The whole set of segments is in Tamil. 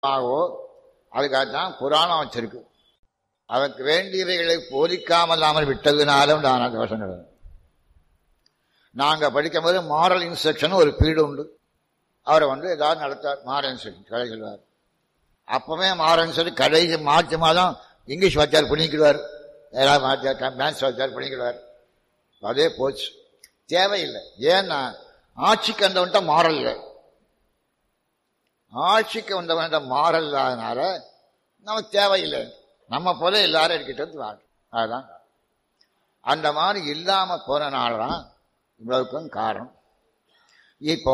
ஆகவோ அதுக்காகத்தான் புராணம் வச்சிருக்கு அதற்கு வேண்டியவைகளை போதிக்காமல் இல்லாமல் விட்டதுனாலும் நான் தோஷம் கிடையாது நாங்க படிக்கும்போது மாரல் இன்ஸ்ட்ரக்ஷன் ஒரு பீரியட் உண்டு அவரை வந்து ஏதாவது நடத்தார் மாரல் இன்ஸ்ட்ரக்ஷன் கடை சொல்வார் அப்பவே மாரல் சொல்லி கடைசி மார்ச் மாதம் இங்கிலீஷ் வாத்தியார் பண்ணிக்கிடுவார் ஏதாவது வாத்தியார் மேத்ஸ் வாத்தியார் பண்ணிக்கிடுவார் அதே போச்சு தேவையில்லை ஏன்னா ஆட்சிக்கு வந்தவன்ட்ட மாறல் இல்லை ஆட்சிக்கு வந்தவன்ட்ட மாறல் இல்லாதனால நமக்கு தேவையில்லை நம்ம போல எல்லாரும் இருக்கிட்டு வாங்க அதுதான் அந்த மாதிரி இல்லாம போனனால தான் இவ்வளவுக்கும் காரணம் இப்போ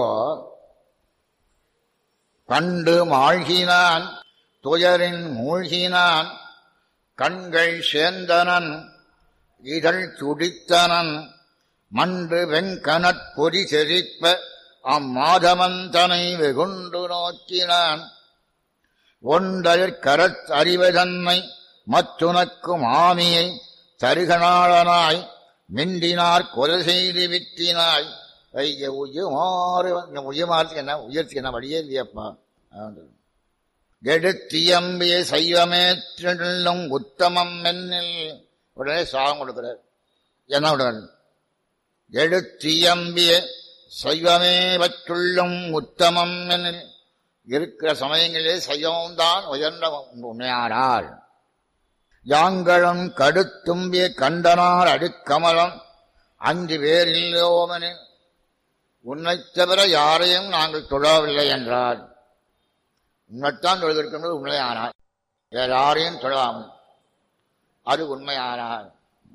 கண்டு மாழ்கினான் துயரின் மூழ்கினான் கண்கள் சேர்ந்தனன் இதழ் துடித்தனன் மண்டு வெங்கனற் பொறி செழிப்ப அம்மாதவந்தனை வெகுண்டு நோக்கினான் ஒன்றற் கரத் அறிவதன்மை மத்துனக்கு மாமியை தருகனாளனாய் மிண்டினார் கொலை செய்து விட்டினாய் ஐய உயுமாறு உயமாறதுக்கு என்ன உயர்த்துக்கு என்ன வழியே இல்லையப்பா கெடுத்தியம்பிய சைவமேற்றும் உத்தமம் என்னில் உடனே சாகம் கொடுக்கிறார் என்ன உடனே எடுத்தியம்பிய சைவமே வற்றுள்ளும் உத்தமம் என்னில் இருக்கிற சமயங்களிலே சைவம்தான் உயர்ந்த உண்மையானார் யாங்களும் கடுத்தும்பிய கண்டனார் அடுக்கமலம் அஞ்சு பேரில்லோமனு உன்னைத் தவிர யாரையும் நாங்கள் தொழவில்லை என்றார் உன்னைத்தான் தொழுதிருக்கின்றது உண்மையானார் வேற யாரையும் தொழாமல் அது உண்மையானார்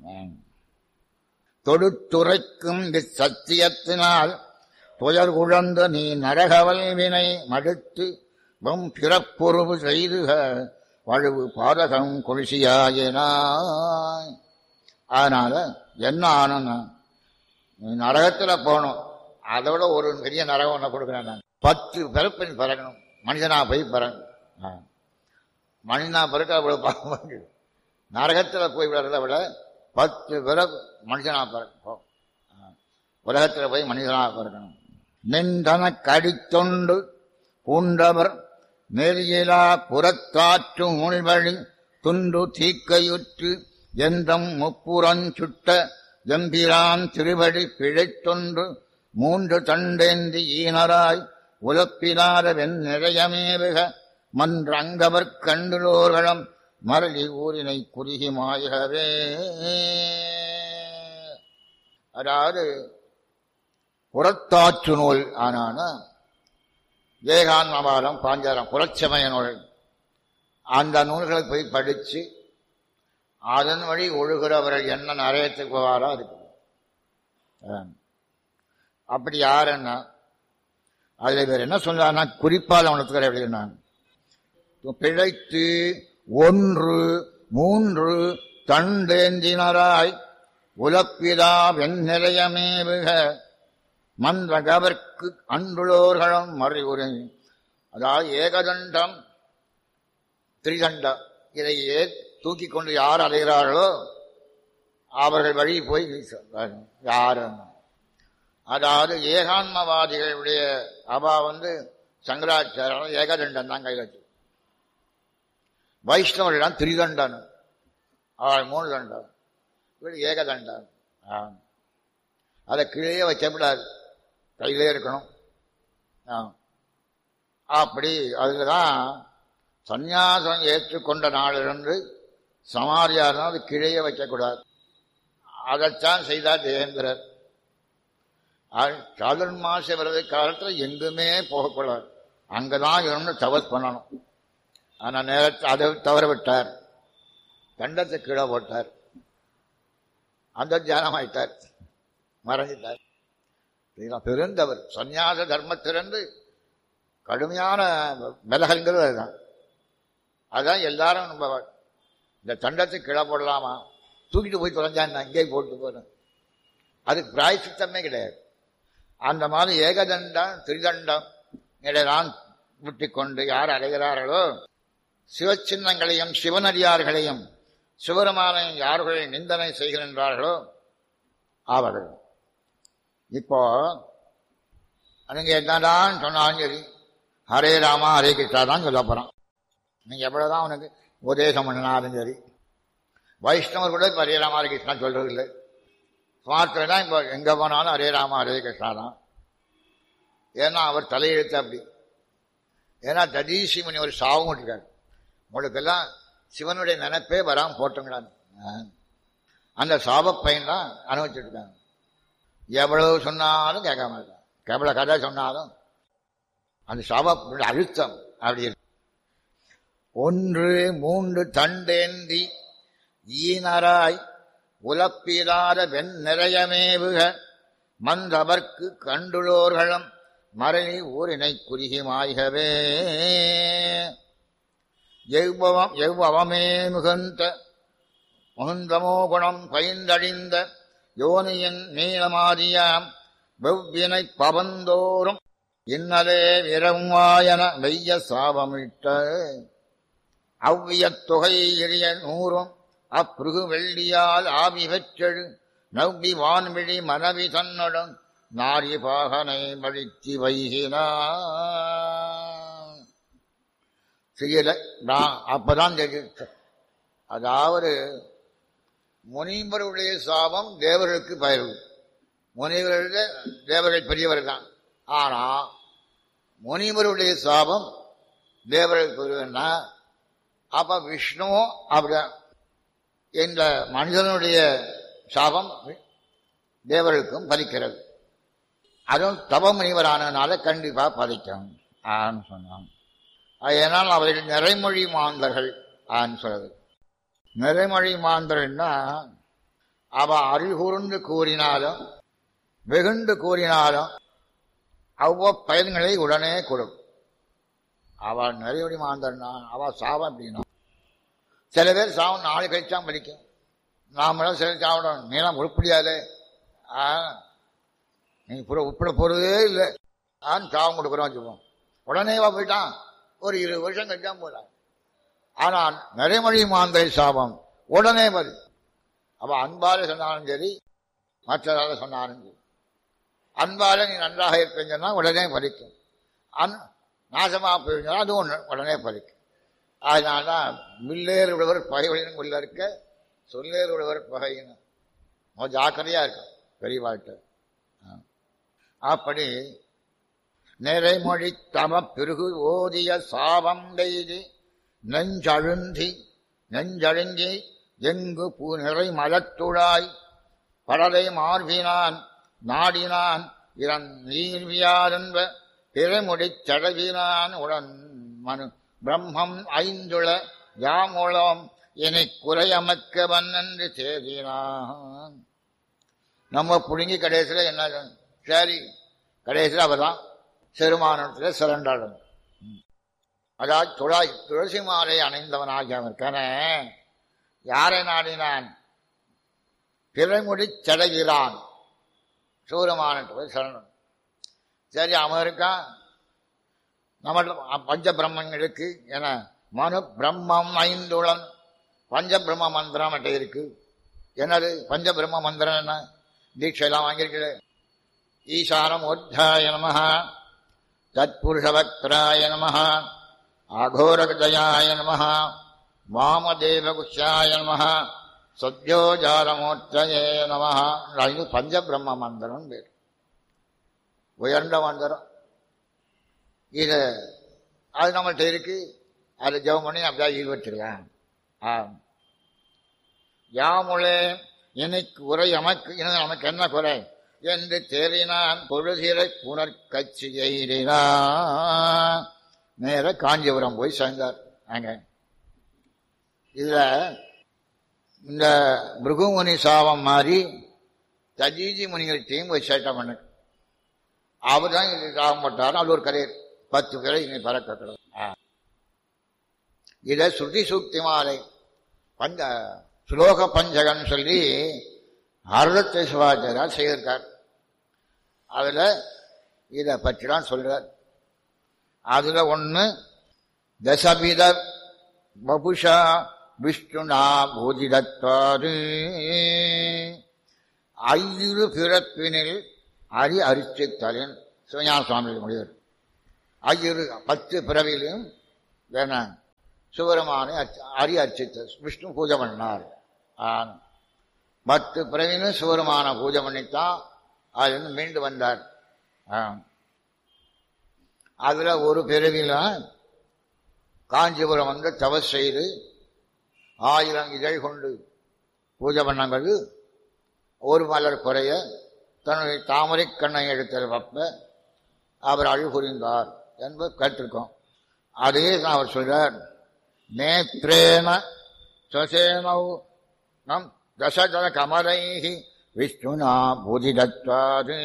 தொடுத்துரைக்கும் இச்சத்தியத்தினால் துயர் குழந்த நீ நரகவல் வினை மடுத்து வம் பிறப்புறவு செய்துக வழுவு பாதகம் கொள்சியாயினாய் அதனால என்ன ஆனன்னா நீ நரகத்துல போகணும் அதோட ஒரு பெரிய நரகம் ஒன்று கொடுக்குறேன் நான் பத்து பிறப்பின் பிறக்கணும் மனிதனா போய் பிறகு மனிதனா பிறக்க அவ்வளவு பாவம் நரகத்துல போய் விடுறத விட பத்து பிறகு மனுஷனா பிறக்கும் உலகத்துல போய் மனிதனா பிறக்கணும் நின்றன கடித்தொண்டு பூண்டவர் நெறியிலா புறத்தாற்று உள்வழி துண்டு தீக்கையுற்று எந்தம் முப்புறஞ்சுட்ட எம்பிரான் திருவடி பிழைத்தொன்று மூன்று தண்டேந்தி ஈனராய் உலப்பிலாத வெண் நிறையமேவுக மன்றங்கவர் கண்டுலோர்களும் மரளி ஊரினை குறுகி மாயகவே அதாவது புறத்தாற்று நூல் ஆனான ஏகான்மபாலம் பாஞ்சாரம் புறச்சமய நூல் அந்த நூல்களை போய் படித்து அதன் வழி ஒழுகிறவர்கள் என்ன நரயத்துக்கு போவாரோ அதுக்கு அப்படி யாருன்னா அதுல வேற என்ன சொல்றாருன்னா குறிப்பால் அவனுக்கு எப்படின்னா பிழைத்து ஒன்று மூன்று தண்டேந்தினராய் உலப்பிதா வெண்நிலையமேவுக மன்றகவர்க்கு அன்புளோர்களும் மறைவுரை அதாவது ஏகதண்டம் திரிதண்டம் இதை தூக்கி கொண்டு யார் அலைகிறார்களோ அவர்கள் வழி போய் யார் அதாவது ஏகான்மவாதிகளுடைய அவா வந்து சங்கராச்சாரம் ஏகதண்டம் தான் கையில் வச்சு வைஷ்ணவர்கள் திரிதண்டன் அவள் மூணு தண்டம் இவர் ஏகதண்டம் அதை கீழே வைக்கப்படாது கையிலே இருக்கணும் அப்படி அதுதான் சந்நியாசம் ஏற்றுக்கொண்ட நாளிலிருந்து சமாரியாரம் அது கீழே வைக்கக்கூடாது அதைத்தான் செய்தார் தேவேந்திரர் சாதுர்மாச விரத காலத்தில் எங்குமே போகக்கூடாது அங்கதான் இருந்து தவஸ் பண்ணணும் ஆனா நேரத்தை அதை தவற விட்டார் கண்டத்தை கீழே போட்டார் அந்த தியானம் ஆயிட்டார் மறைஞ்சிட்டார் பெருந்தவர் சந்நியாச தர்மத்திலிருந்து கடுமையான விலகல்ங்கிறது அதுதான் அதுதான் எல்லாரும் நம்ம இந்த தண்டத்தை கீழே போடலாமா தூக்கிட்டு போய் தொலைஞ்சான் அங்கேயே போட்டு போறேன் அதுக்கு பிராய்ச்சித்தமே கிடையாது அந்த மாதிரி ஏகதண்டம் திரிதண்டம் இடையெல்லாம் விட்டு கொண்டு யார் அடைகிறார்களோ சிவச்சின்னங்களையும் சிவனடியார்களையும் சிவருமானையும் யார்களை நிந்தனை செய்கின்றார்களோ அவர்கள் இப்போ அதுங்க என்னதான் சொன்னாலும் சரி ஹரே ராமா ஹரே கிருஷ்ணா தான் சொல்ல போறான் நீங்க எவ்வளவுதான் உனக்கு உபதேசம் பண்ணினாலும் சரி வைஷ்ணவர் கூட இப்போ ஹரே ராமா ஹரே கிருஷ்ணா சொல்றது இல்லை ஸ்மார்த்தில் தான் இப்போ எங்கே போனாலும் ஹரே ராமா ஹரே கிருஷ்ணா தான் ஏன்னா அவர் தலையெழுத்து அப்படி ஏன்னா ததீசி மணி ஒரு சாவும் இருக்காரு உங்களுக்கெல்லாம் சிவனுடைய நினைப்பே வராமல் போட்டுங்களான்னு அந்த சாப பையன் தான் அனுபவிச்சுட்டு இருக்காங்க எவ்வளவு சொன்னாலும் கேட்க மாட்டான் எவ்வளவு கதை சொன்னாலும் அந்த சாப அழுத்தம் அப்படி இருக்கு ஒன்று மூன்று தண்டேந்தி ஈனராய் உலப்பிலாத வெண் நிறையமேவுக மந்தவர்க்கு கண்டுளோர்களும் மரணி ஊரினை குறுகி மாய்கவே எவ்வவம் எவ்வவமே மிகுந்த முகுந்தமோ குணம் பயின்றழிந்த யோனியின் நீளமாதியாம் வெவ்வினை பவந்தோறும் இன்னலே விரவாயன வெய்ய சாபமிட்ட அவ்வியத் தொகை எரிய நூறும் அப்ருகு வெள்ளியால் ஆவி பெற்றெழு நவ்வி வான்விழி மனவி தன்னுடன் நாரி பாகனை மழித்தி வைகினான் செய்யல நான் அப்பதான் தெரியும் அதாவது முனிவருடைய சாபம் தேவர்களுக்கு பயிர்வு முனிவருடைய தேவர்கள் பெரியவர் தான் ஆனா முனிவருடைய சாபம் தேவர்களுக்கு பெரியவர்னா அப்ப விஷ்ணுவும் அப்படிதான் இந்த மனிதனுடைய சாபம் தேவர்களுக்கும் பலிக்கிறது அதுவும் தவ முனிவரானதுனால கண்டிப்பா பலிக்கும் ஆன்னு சொன்னான் அதனால் அவர்கள் நிறைமொழி மாந்தர்கள் ஆன்னு சொல்றது நிறைமொழி மாந்தர்கள்னா அவ அறிகூர்ந்து கூறினாலும் வெகுண்டு கூறினாலும் அவ்வ பயன்களை உடனே கொடுக்கும் அவ நிறைமொழி மாந்தர்னா அவ சாபம் அப்படின்னா சில பேர் சாவம் நாலு கழிச்சாம் பலிக்கும் நாமெல்லாம் சில சாப்பிடணும் நீலாம் உருப்படியாது ஆ நீ புற உப்பிட போறதே இல்லை ஆன்னு சாபம் கொடுக்குறோம் வச்சுப்போம் உடனே வா போயிட்டான் ஒரு இருபது வருஷம் கழிச்சாம போறான் ஆனால் நடைமொழி மாந்தை சாபம் உடனே வரும் அவ அன்பால சொன்னாலும் சரி மற்றதால சொன்னாலும் சரி அன்பால நீ நன்றாக இருப்பீங்கன்னா உடனே பலிக்கும் அன் நாசமா போயிருந்தா அதுவும் உடனே பலிக்கும் அதனால தான் மில்லேர் விடுவர் பகைவழின் உள்ள இருக்க சொல்லேர் விடுவர் பகையின ஜாக்கிரதையா இருக்கும் பெரியவாழ்கிட்ட அப்படி நிறைமொழி தம பிறகு ஓதிய சாபம் செய்து நெஞ்சழுந்தி நெஞ்சழுந்தி எங்கு பூ நிறை மலத்துழாய் படலை மார்பினான் நாடினான் இறன் நீர்வியாரென்ப பிறமுடிச் சடவினான் உடன் மனு பிரம்மம் ஐந்துள யாமுளம் இனி குறையமக்க வன்னென்று தேதினான் நம்ம புடுங்கி கடைசியில் என்ன சரி கடைசியில் அவதான் செருமானத்தில் சிறண்டாடும் அதாவது துளாய் துளசி மாலை அணைந்தவனாகிய இருக்கான யாரை நாடினான் பிறைமுடி சடைகிறான் சூரமானட்டு போய் சரணம் சரி அவன் இருக்கான் நம்ம பஞ்ச பிரம்மங்களுக்கு என மனு பிரம்மம் ஐந்துளன் பஞ்ச பிரம்ம மந்திரம் அட்டை இருக்கு என்னது பஞ்ச பிரம்ம மந்திரம் என்ன தீட்சையெல்லாம் வாங்கியிருக்கீங்க ஈசானம் ஓத்தாய நம தத்புருஷவக்ராய நம ஆகோரகஜயாய நம வாமதேவகுஷாய நம சத்யோஜாலமூர்த்தயே நம இது பஞ்ச பிரம்ம மந்திரம் பேர் உயர்ந்த மந்திரம் இது அது நம்மள்கிட்ட இருக்கு அது ஜெபம் பண்ணி அப்படியே ஈடுபட்டுருக்கலாம் ஆ யாமுளே எனக்கு உரை நமக்கு இன்னும் நமக்கு என்ன குறை என்று தேறினான் பொழுதிரை புனர் கட்சி எய்தினான் நேர காஞ்சிபுரம் போய் சேர்ந்தார் அங்க இதுல இந்த பிருகுமுனி சாபம் மாதிரி தஜீஜி முனிகள்கிட்டையும் போய் சேட்டை பண்ண அவர் தான் இது சாபம் போட்டார் அது ஒரு கரையர் பத்து பேரை இனி பறக்கிறது இத சுருதி சூக்தி மாலை பஞ்ச ஸ்லோக பஞ்சகன் சொல்லி அருளத்தை சிவாச்சாரியார் செய்திருக்கார் அதுல இதை பற்றி தான் சொல்றார் அதுல ஒண்ணு தசபித வபுஷா விஷ்ணுனா போதிடத்தாரு ஐயிரு பிறப்பினில் அரி அரிச்சித்தலின் சிவஞான சுவாமி முடிவர் ஐயிரு பத்து பிறவிலையும் வேணாம் சிவபெருமானை அர்ச்ச- அரி அர்ச்சித்த விஷ்ணு பூஜை பண்ணார் ஆம். பத்து பிறவினும் சிவபெருமான பூஜை பண்ணித்தான் அதுலேருந்து மீண்டு வந்தார் ஆம். அதுல ஒரு பிறவில காஞ்சிபுரம் வந்து தவஸ் செய்து ஆயிரம் இதழ் கொண்டு பூஜை பண்ணங்கிறது ஒரு மலர் குறைய தன்னுடைய தாமரை கண்ணை எடுத்த வப்ப அவர் அழுகுறிந்தார் என்பது கேட்டிருக்கோம் அதே தான் அவர் சொல்றார் நேத்ரேன சசேனௌ நம் தசதன கமலைஹி விஷ்ணுனா புதிதத்வாது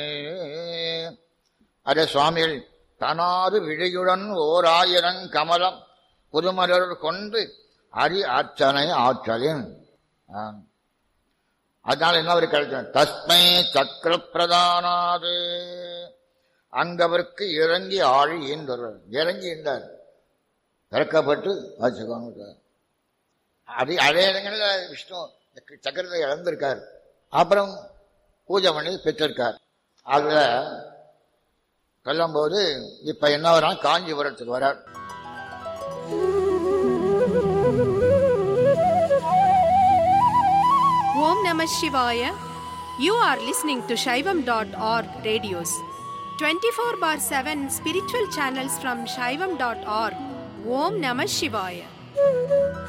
அதே சுவாமிகள் தனாது விழியுடன் ஓர் ஆயிரம் கமலம் புதுமலர் கொண்டு அரி அர்ச்சனை ஆற்றலின் ஆம். அதனால என்ன அவர் கிடைச்ச தஸ்மை சக்கர பிரதானாது அங்கவருக்கு இறங்கி ஆழி ஈந்தவர் இறங்கி ஈந்தார் திறக்கப்பட்டு வச்சுக்கோங்க அது அதே இடங்களில் விஷ்ணு சக்கரத்தை இழந்திருக்கார் அப்புறம் பூஜை பண்ணி பெற்றிருக்கார் அதுல சொல்லும்போது இப்ப என்ன வரான் காஞ்சிபுரத்துக்கு வரார் Om Namah Shivaya. You are listening to Shaivam.org radios. 24 bar 7 spiritual channels from Shaivam.org. Om Namah Shivaya.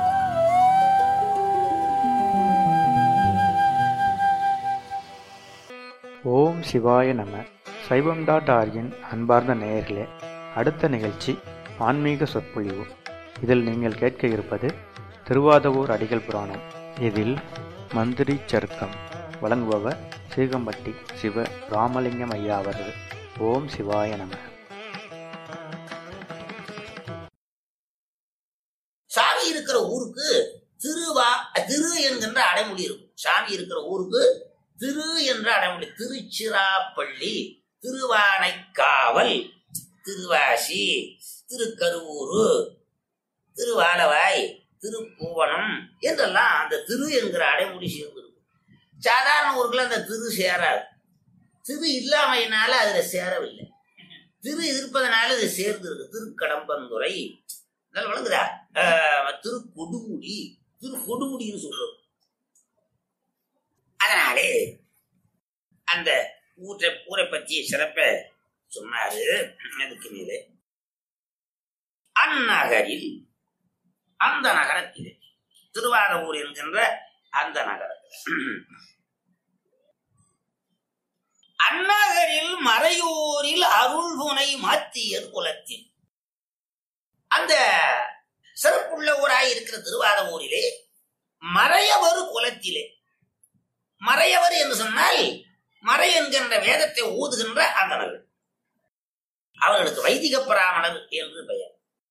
ஓம் சிவாய நம சைவம் டாட் ஆர்கின் அன்பார்ந்த நேயர்களே அடுத்த நிகழ்ச்சி ஆன்மீக சொற்பொழிவு இதில் நீங்கள் கேட்க இருப்பது திருவாதவூர் அடிகள் புராணம் இதில் மந்திரி சருக்கம் வழங்குபவர் சீகம்பட்டி சிவ ராமலிங்கம் ஐயா அவர்கள் ஓம் சிவாய நம சாமி இருக்கிற ஊருக்கு திருவா திரு என்கின்ற அடைமொழி இருக்கும் சாமி இருக்கிற ஊருக்கு திரு என்ற அடைமொழி திருச்சிராப்பள்ளி திருவானைக்காவல் திருவாசி திருக்கருவூரு திருவாலவாய் திருப்பூவனம் என்றெல்லாம் அந்த திரு என்கிற அடைமொழி சேர்ந்திருக்கும் சாதாரண ஊருக்குள்ள அந்த திரு சேராது திரு இல்லாமையினால அதுல சேரவில்லை திரு இருப்பதனால இது சேர்ந்து இருக்கு திருக்கடம்பந்துறை நல்லா விளங்குதா ஆஹ் திரு கொடுமுடி திரு கொடுமுடின்னு சொல்றோம் அதனாலே அந்த ஊரை ஊரை பற்றிய சிறப்ப சொன்னாரு அதுக்கு மேலே அந்நகரில் அந்த நகரத்திலே திருவாரூர் என்கின்ற அந்த நகரத்தில் அந்நகரில் மறையூரில் அருள்புனை மாத்தியர் குலத்தில் அந்த சிறப்புள்ள ஊராய் இருக்கிற திருவாரூரிலே மறையவர் குலத்திலே மறையவர் என்று சொன்னால் மறை என்கின்ற வேதத்தை ஊதுகின்ற அந்தணர்கள் அவர்களுக்கு வைதிக பிராமணர் என்று பெயர்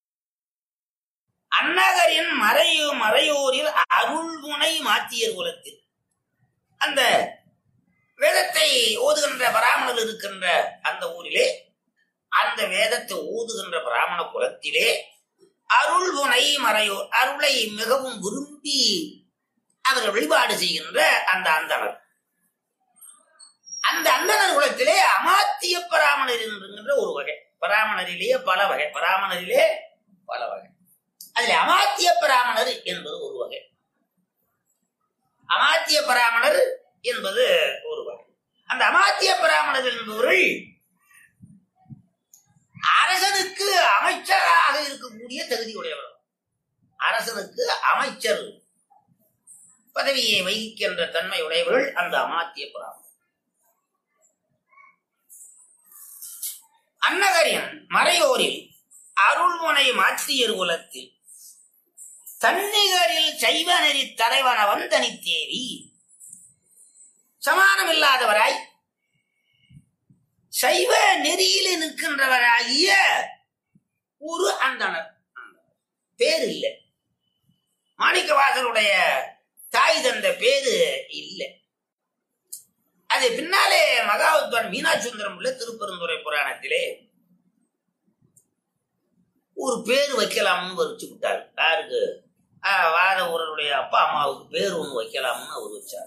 அந்நகரின் மறையு மறையோரில் அருள்முனை மாத்தியர் குலத்தில் அந்த வேதத்தை ஓதுகின்ற பிராமணர் இருக்கின்ற அந்த ஊரிலே அந்த வேதத்தை ஓதுகின்ற பிராமண குலத்திலே அருள்முனை மறையோர் அருளை மிகவும் விரும்பி அவர்கள் வழிபாடு செய்கின்ற அந்த அந்தனர் அந்த அந்தனர் குலத்திலே அமாத்திய பராமணர் என்கின்ற ஒரு வகை பராமணரிலேயே பல வகை பராமணரிலே பல வகை அதில் அமாத்திய பராமணர் என்பது ஒரு வகை அமாத்திய பராமணர் என்பது ஒரு வகை அந்த அமாத்திய பராமணர் என்பவர்கள் அரசனுக்கு அமைச்சராக இருக்கக்கூடிய தகுதி உடையவர் அரசனுக்கு அமைச்சர் பதவியை வகிக்கின்ற தன்மை உடையவர்கள் அந்த அமாத்திய பிராமணர் அன்னகரின் மறையோரில் அருள்முனை மாற்றியர் குலத்தில் தன்னிகரில் சைவ நெறி தலைவனவன் தனித்தேவி சமானமில்லாதவராய் சைவ நெறியில் நிற்கின்றவராகிய ஒரு அந்தனர் பேர் இல்லை மாணிக்கவாசருடைய தாய் தந்த பேரு இல்லை அது பின்னாலே மகாவித்வான் மீனாட்சுந்தரம் உள்ள திருப்பெருந்துறை புராணத்திலே ஒரு பேர் வைக்கலாம்னு வச்சு விட்டார் யாருக்கு ஆஹ், வாத ஊரனுடைய அப்பா அம்மாவுக்கு பேர் ஒன்று வைக்கலாம்னு அவர் வச்சார்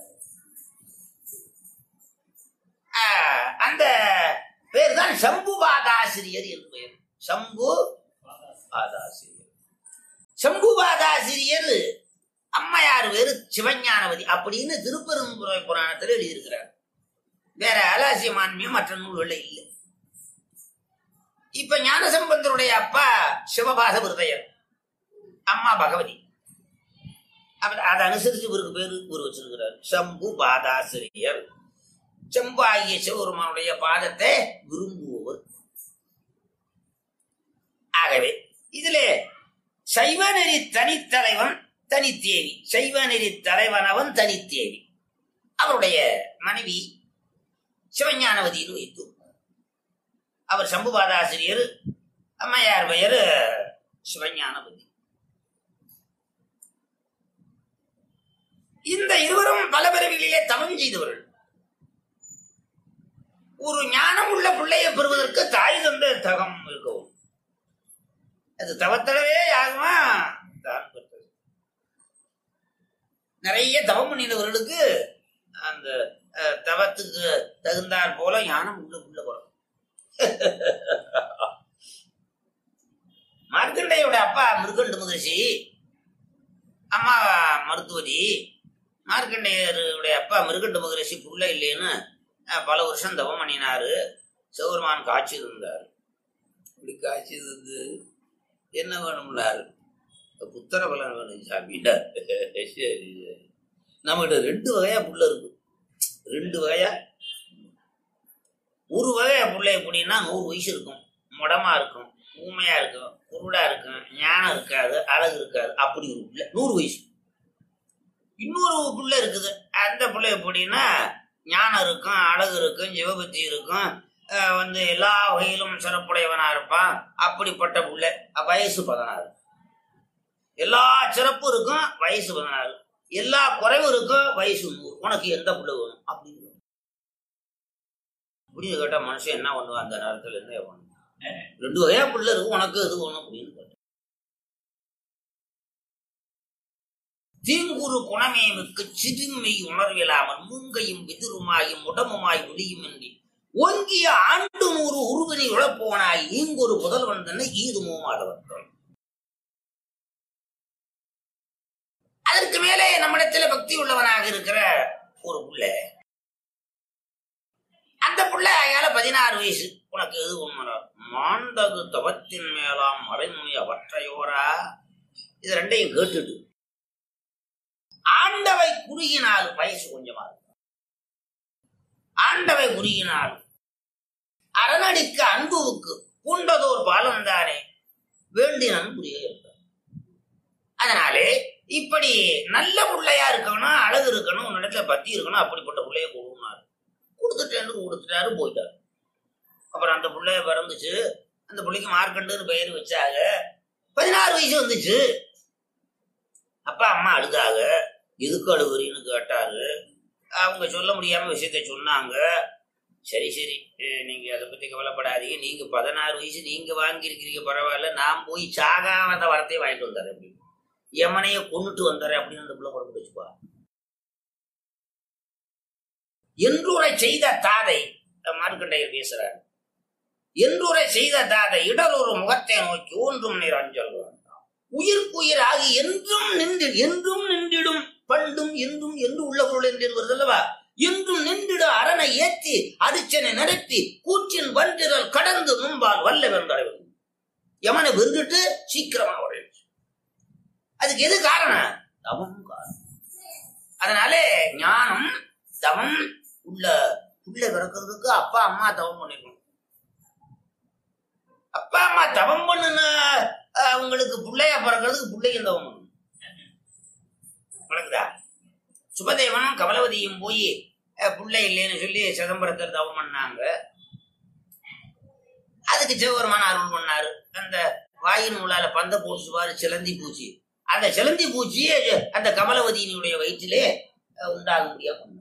ஆஹ், அந்த பேர் தான் சம்பு பாதாசிரியர் என்று பெயர் சம்பு பாதாசிரியர் சம்பு சம்புபாதாசிரியர் அம்மையார் வேறு சிவஞானவதி அப்படின்னு திருப்பெரும்புரை புராணத்தில் எழுதியிருக்கிறார் வேற அலாசியமான்மையும் மற்ற நூல்களில் இல்லை இப்ப ஞானசம்பந்தருடைய அப்பா சிவபாத விருதையர் அம்மா பகவதி அப்ப அதை அனுசரிச்சு இவருக்கு பேரு இவர் வச்சிருக்கிறார் சம்பு பாதாசிரியர் செம்பு ஆகிய சிவபெருமானுடைய பாதத்தை விரும்புபவர் ஆகவே இதிலே சைவநெறி தனித்தலைவன் தனித்தேவி சைவநெறி தலைவனவன் தனித்தேவி அவருடைய மனைவி சிவஞானவதின்னு வைத்து அவர் சம்புபாதாசிரியர் அம்மையார் பெயர் சிவஞானவதி இந்த இருவரும் பல பிறவிகளிலே தவம் செய்தவர்கள் ஒரு ஞானம் உள்ள பிள்ளையை பெறுவதற்கு தாய் தந்த தகம் இருக்கவும் அது தவத்தளவே யாகுமா தான் பெற்றது நிறைய தவம் பண்ணினவர்களுக்கு அந்த அஹ், தவத்துக்கு தகுந்தாற் போல ஞானம் உள்ள உள்ள வரும் மார்க்கண்டையோட அப்பா மிருகண்டு மகரிஷி அம்மா மருத்துவதி மார்க்கண்டேயருடைய அப்பா மிருகண்டு மகரிஷி புள்ள இல்லைன்னு அஹ், பல வருஷம் தவம் பண்ணினாரு சிவபெருமான் காட்சி இருந்தார் இப்படி காட்சி இருந்து என்ன வேணும்னாரு புத்திர பலன் வேணும் சாமிட்டார் சரி சரி நம்மகிட்ட ரெண்டு வகையா புள்ள இருக்கு ரெண்டு வகையா ஒரு வகையா புள்ள எப்படின்னா நூறு வயசு இருக்கும் முடமா இருக்கும் ஊமையா இருக்கும் குருடா இருக்கும் ஞானம் இருக்காது அழகு இருக்காது அப்படி ஒரு புள்ள நூறு வயசு இன்னொரு புள்ள இருக்குது அந்த புள்ள எப்படின்னா ஞானம் இருக்கும் அழகு இருக்கும் சிவபக்தி இருக்கும் அஹ் வந்து எல்லா வகையிலும் சிறப்புடையவனா இருப்பான் அப்படிப்பட்ட புள்ள அஹ் வயசு பதினாறு எல்லா சிறப்பும் இருக்கும் வயசு பதினாறு எல்லா குறைவும் இருக்கும் வயசு நூறு உனக்கு எந்த புள்ள வேணும் அப்படின்னு அப்படின்னு கேட்டா மனுஷன் என்ன பண்ணுவான் அந்த நேரத்துல என்ன பண்ணுவான் ரெண்டு வகையா புள்ள இருக்கு உனக்கு எது வேணும் அப்படின்னு கேட்டான் தீங்குறு குணமே மிக்க சிறுமை உணர்விலாமல் மூங்கையும் விதிருமாய் முடமுமாய் ஒளியும் என்று ஓங்கிய ஆண்டு நூறு உருவினை உழப்போனாய் ஈங்கொரு புதல்வன் தன்னை ஈதுமோ மாதவர்கள் அதற்கு மேலே நம்மிடத்துல பக்தி உள்ளவனாக இருக்கிற ஒரு புள்ள அந்த புள்ள அயால பதினாறு வயசு உனக்கு எது உண்மரா மாண்டது தவத்தின் மேலாம் மறைமுனி அவற்றையோரா இது ரெண்டையும் கேட்டுட்டு ஆண்டவை குறுகினால் வயசு கொஞ்சமா இருக்கும் ஆண்டவை குறுகினால் அரணடிக்கு அன்புவுக்கு பூண்டதோர் பாலம் தானே வேண்டினன் புரிய இருப்பார் அதனாலே இப்படி நல்ல பிள்ளையா இருக்கணும் அழகு இருக்கணும் உன்னிடத்துல பத்தி இருக்கணும் அப்படிப்பட்ட பிள்ளைய கொடுனாரு கொடுத்துட்டேன்னு கொடுத்துட்டாரு போயிட்டாரு அப்புறம் அந்த பிள்ளைய பிறந்துச்சு அந்த பிள்ளைக்கு மார்க்கண்டுன்னு பெயர் வச்சாங்க பதினாறு வயசு வந்துச்சு அப்பா அம்மா அழுதாங்க எதுக்கு அழுகுறீன்னு கேட்டாரு அவங்க சொல்ல முடியாம விஷயத்த சொன்னாங்க சரி சரி அஹ் நீங்க அதை பத்தி கவலைப்படாதீங்க நீங்க பதினாறு வயசு நீங்க வாங்கியிருக்கிறீங்க பரவாயில்ல நான் போய் சாகாத வரத்தையும் வாங்கிட்டு வந்தாரு அப்படின்னு எமனைய கொண்டுட்டு வந்தாரு அப்படின்னு அந்த பிள்ளை குழம்பு வச்சுப்பா என்றுரை செய்த தாதை மார்க்கண்டையர் பேசுறாரு என்றுரை செய்த தாதை இடரொரு முகத்தை நோக்கி ஒன்றும் நீர் அஞ்சல் வேண்டாம் உயிர்க்குயிர் ஆகி என்றும் நின்று என்றும் நின்றிடும் பண்டும் என்றும் என்று உள்ள பொருள் என்று வருதல்லவா என்றும் நின்றிட அரணை ஏத்தி அரிச்சனை நிரப்பி கூற்றின் வன்றிரல் கடந்து முன்பால் வல்ல வென்றடைவது யமனை வென்றுட்டு சீக்கிரமா உடையிடுச்சு அதுக்கு எது காரணம் தவம் காரணம் அதனாலே ஞானம் தவம் உள்ள உள்ள பிறக்கிறதுக்கு அப்பா அம்மா தவம் பண்ணிக்கணும் அப்பா அம்மா தவம் பண்ணுன அஹ், உங்களுக்கு பிள்ளையா பிறக்கிறதுக்கு பிள்ளையும் தவம் பண்ணணும் விளக்குதா சுபதேவனும் கமலவதியும் போய் அஹ், பிள்ளை இல்லைன்னு சொல்லி சிதம்பரத்தில் தவம் பண்ணாங்க அதுக்கு சிவபெருமான் அருள் பண்ணாரு அந்த வாயின் உள்ளால பந்த பூசுவாரு சிலந்தி பூச்சி அந்த சிலந்தி பூச்சியே அந்த கமலவதியினுடைய வயிற்றிலே அஹ், உண்டாகும்படியா பண்ணார்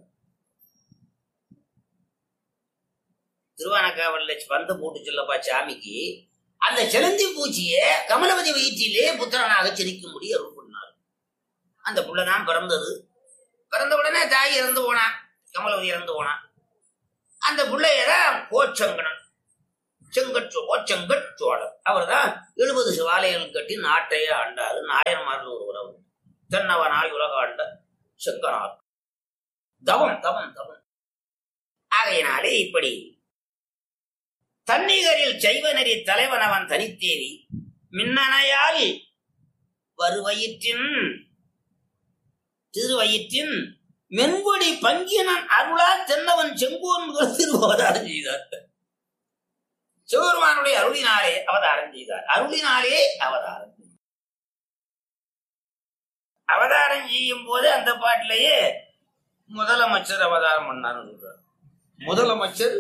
திருவானக்காவல்ல பந்த போட்டு சொல்லப்பா சாமிக்கு அந்த சிலந்தி பூச்சியை கமலவதி வயிற்றிலே புத்திரனாக சிரிக்கும்படி அருள் பண்ணார் அந்த புள்ளதான் பிறந்தது பிறந்த உடனே தாய் இறந்து போனான் கமலவதி இறந்து போனான் அந்த பிள்ளையதான் கோச்சங்கணன் செங்கட் ஓச்செங்கட் சோழர் அவர் தான் எழுபது சிவாலயங்கள் கட்டி நாட்டையே ஆண்டாரு நாயன்மார்கள் ஒரு உறவு தென்னவனாய் உலக ஆண்ட செங்கனார் தவம் தவம் தவம் ஆகையினாலே இப்படி தன்னிகரில் செய்வனரி தலைவனவன் தனித்தேரி மின்னணையால் வருவயிற்றின் திருவயிற்றின் மென்பொடி பங்கினன் அருளா தென்னவன் செங்கோன் முதல் திருவதாரம் செய்தார் சிவபெருமானுடைய அருளினாலே அவதாரம் செய்தார் அருளினாலே அவதாரம் செய்தார். அவதாரம் செய்யும் போது அந்த பாட்டிலேயே முதலமைச்சர் அவதாரம் பண்ணான்னு சொல்றார் முதலமைச்சர்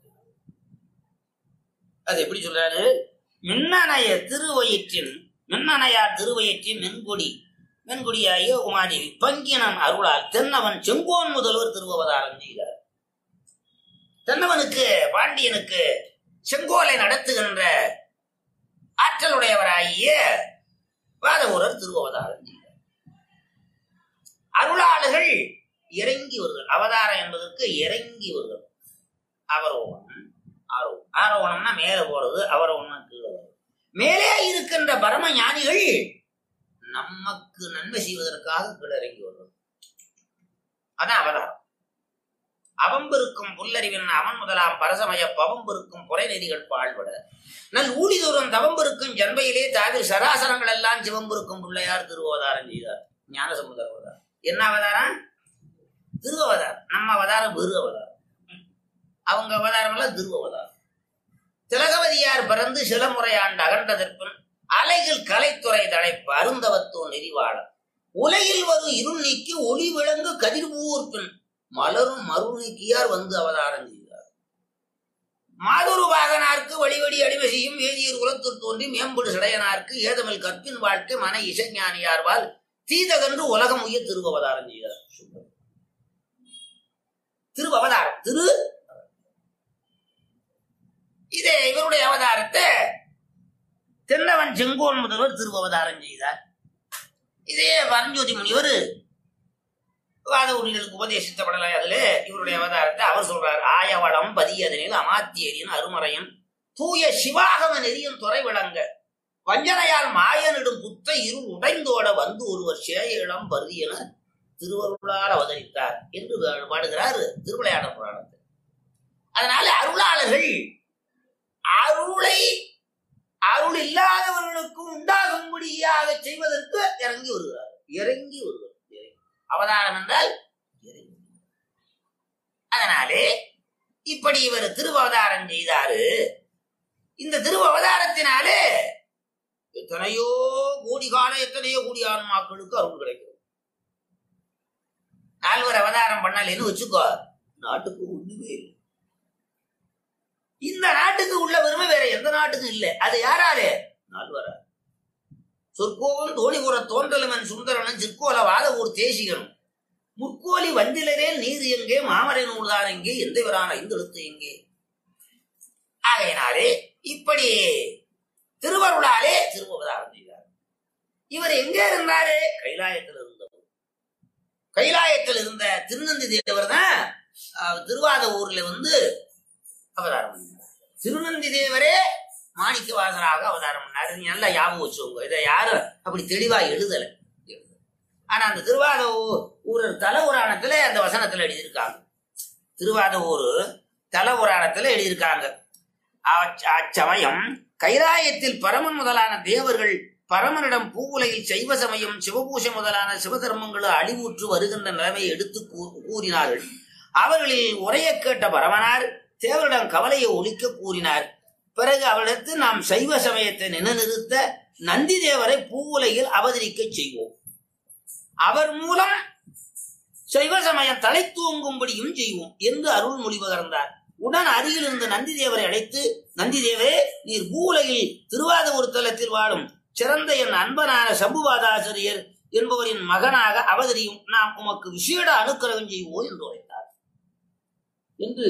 அது எப்படி சொல்றாரு மின்னணைய திருவயிற்றின் மின்னணையார் திருவயிற்றின் மென்கொடி மென்குடியாகிய உமாதேவி பங்கினன் அருளால் தென்னவன் செங்கோன் முதல்வர் திருவவதாரம் செய்தார் தென்னவனுக்கு பாண்டியனுக்கு செங்கோலை நடத்துகின்ற ஆற்றலுடையவராகிய வாதவூரர் திருவவதாரம் செய்தார் அருளாளர்கள் இறங்கி வருதல் அவதாரம் என்பதற்கு இறங்கி வருதல் அவரோகணம் ஆரோ ஆரோகணம்னா மேல போறது அவரோகணம்னா கீழே வருது மேலே இருக்கின்ற பரம ஞானிகள் நமக்கு நன்மை செய்வதற்காக கீழே இறங்கி வருவது அதான் அவதாரம் அவம்பெருக்கும் புல்லறிவின் அவன் முதலாம் பரசமய பவம்பெருக்கும் புறை நெறிகள் பாழ்பட நல் ஊழிதோறும் தவம்பெருக்கும் ஜன்மையிலே தாவிர சராசரங்கள் எல்லாம் சிவம்பெருக்கும் பிள்ளையார் திருவதாரம் செய்தார் ஞானசமுதர் அவதாரம் என்ன அவதாரம் திருவவதாரம் நம்ம அவதாரம் வெறு அவதாரம் அவங்க அவதாரம் எல்லாம் திருவவதாரம் திலகவதியார் பிறந்து சில முறை ஆண்டு அகன்றதற்பின் அலைகள் கலைத்துறை தழைப்பு அருந்தவத்தோ நெறிவாளர் உலகில் வரும் இருள் நீக்கி ஒளி விளங்கு கதிர்வூர் பின் மலரும் மறுநீக்கியார் வந்து அவதாரம் செய்தார் மாதொரு வாகனார்க்கு வழிவடி அடிமை செய்யும் வேதியர் குலத்தில் தோன்றி மேம்படு சிடையனார்க்கு ஏதமில் கற்பின் வாழ்க்கை மன இசைஞானியார்வால் தீதகன்று உலகம் உய திருவவதாரம் செய்தார் திருவவதாரம் திரு இதே இவருடைய அவதாரத்தை தென்னவன் செங்கோன் முதல்வர் திருவவதாரம் செய்தார் இதே பரஞ்சோதி முனிவர் வாத உரிகளுக்கு உபதேசித்த படலை அதுல இவருடைய அவதாரத்தை அவர் சொல்றார் ஆயவளம் பதியதனில் அமாத்தியரின் அருமறையும் தூய சிவாகம நெறியும் துறை விளங்க வஞ்சனையால் மாயனிடும் புத்த இருள் உடைந்தோட வந்து ஒருவர் சேய இளம் பருதி என திருவருளால் அவதரித்தார் என்று பாடுகிறார் திருவிளையாட புராணத்தில் அதனால அருளாளர்கள் அருளை அருள் இல்லாதவர்களுக்கு உண்டாகும்படியாக செய்வதற்கு இறங்கி வருகிறார் இறங்கி வருகிறார் இறங்கி. அவதாரம் என்றால் இறங்கி அதனாலே இப்படி இவர் திருவவதாரம் செய்தாரு இந்த திருவவதாரத்தினாலே எத்தனையோ கோடி கால எத்தனையோ கோடி ஆன்மாக்களுக்கு அருள் கிடைக்கும் நால்வர் அவதாரம் பண்ணலன்னு வச்சுக்கோ நாட்டுக்கு ஒண்ணுமே இல்லை இந்த நாட்டுக்கு உள்ள பெருமை வேற எந்த நாட்டுக்கும் இல்லை அது யாராலே நால்வரா சொற்கோவம் தோணிபுர தோன்றலுமன் சுந்தரனன் சிற்கோல வாத ஊர் தேசிகனும் முற்கோலி வந்திலரே நீர் எங்கே மாமரை நூல்தான் எங்கே எந்த விரான ஐந்தெழுத்து எங்கே ஆகையினாலே இப்படி திருவருளாலே திருவவதாரம் செய்தார் இவர் எங்க இருந்தாரு கைலாயத்தில் இருந்தவர் கைலாயத்தில் இருந்த திருநந்தி தேவர் தான் அஹ், திருவாத ஊர்ல வந்து அவதாரம் பண்ணார் திருநந்தி தேவரே மாணிக்க வாசராக அவதாரம் பண்ணாரு நீங்க நல்லா ஞாபகம் வச்சுக்கோங்க இதை யாரும் அப்படி தெளிவா எழுதல ஆனா அந்த திருவாத ஊ- ஊரர் தல புராணத்துல அந்த வசனத்துல எழுதியிருக்காங்க திருவாத ஊர் தல புராணத்துல எழுதியிருக்காங்க அச்ச- அச்சமயம் கைலாயத்தில் பரமன் முதலான தேவர்கள் பரமனிடம் பூவுலையில் சைவ சமயம் சிவபூஷை முதலான சிவதர்மங்களை அழிவுற்று வருகின்ற நிலைமையை எடுத்து கூ- கூறினார்கள் அவர்களில் உரைய கேட்ட பரமனார் தேவரிடம் கவலையை ஒழிக்க கூறினார் பிறகு அவரிடத்து நாம் சைவ சமயத்தை நிலைநிறுத்த நந்தி தேவரை பூவுலையில் அவதரிக்க செய்வோம் அவர் மூலம் சைவ சமயம் தலை தூங்கும்படியும் செய்வோம் என்று அருள்மொழி பகர்ந்தார் உடன் அருகில் இருந்த நந்தி தேவரை அழைத்து நந்தி தேவரே நீர் பூவுலையில் திருவாதூர் தலத்தில் வாழும் சிறந்த என் அன்பனான சம்புவாதாசிரியர் என்பவரின் மகனாக அவதரியும் நாம் உமக்கு விசேட அனுக்கிரகம் செய்வோம் என்று உரைத்தார் என்று